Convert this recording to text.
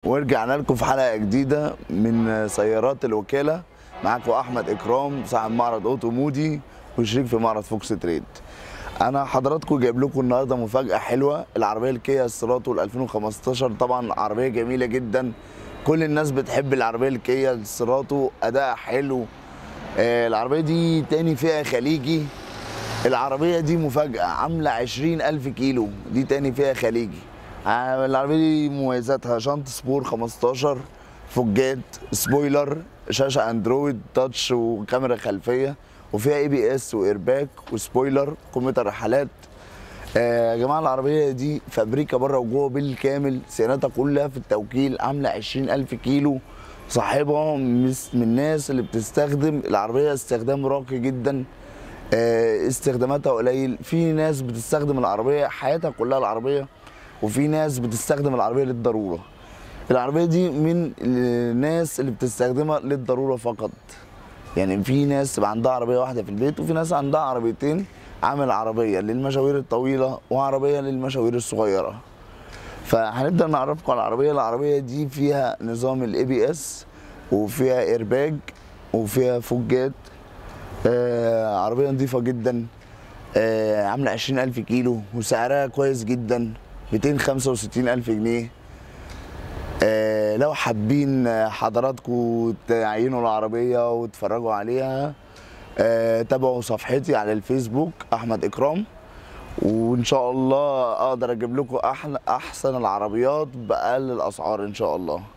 ورجعنا لكم في حلقه جديده من سيارات الوكاله معاكم احمد اكرام صاحب معرض اوتو مودي وشريك في معرض فوكس تريد انا حضراتكم جايب لكم النهارده مفاجاه حلوه العربيه الكيا السيراتو ال 2015 طبعا عربيه جميله جدا كل الناس بتحب العربيه الكيا السيراتو اداء حلو آه، العربيه دي تاني فئه خليجي العربيه دي مفاجاه عامله 20000 كيلو دي تاني فئه خليجي آه، العربيه دي مميزاتها شنط سبور 15 فوجات سبويلر شاشه اندرويد تاتش وكاميرا خلفيه وفيها اي بي اس وايرباك وسبويلر كمبيوتر رحلات آه، يا جماعه العربيه دي فابريكا بره وجوه بالكامل صيانتها كلها في التوكيل عامله 20000 كيلو صاحبها مس- من الناس اللي بتستخدم العربيه استخدام راقي جدا آه، استخداماتها قليل في ناس بتستخدم العربيه حياتها كلها العربيه وفي ناس بتستخدم العربيه للضروره العربيه دي من الناس اللي بتستخدمها للضروره فقط يعني في ناس تبقى عندها عربيه واحده في البيت وفي ناس عندها عربيتين عامل عربيه للمشاوير الطويله وعربيه للمشاوير الصغيره فهنبدا نعرفكم على العربيه العربيه دي فيها نظام الاي بي اس وفيها ايرباج وفيها فوجات آه عربيه نظيفه جدا آه عامله 20000 كيلو وسعرها كويس جدا 265000 جنيه آه لو حابين آه، حضراتكم تعينوا العربيه وتتفرجوا عليها آه تابعوا صفحتي على الفيسبوك احمد اكرام وان شاء الله اقدر اجيب لكم احلى احسن العربيات باقل الاسعار ان شاء الله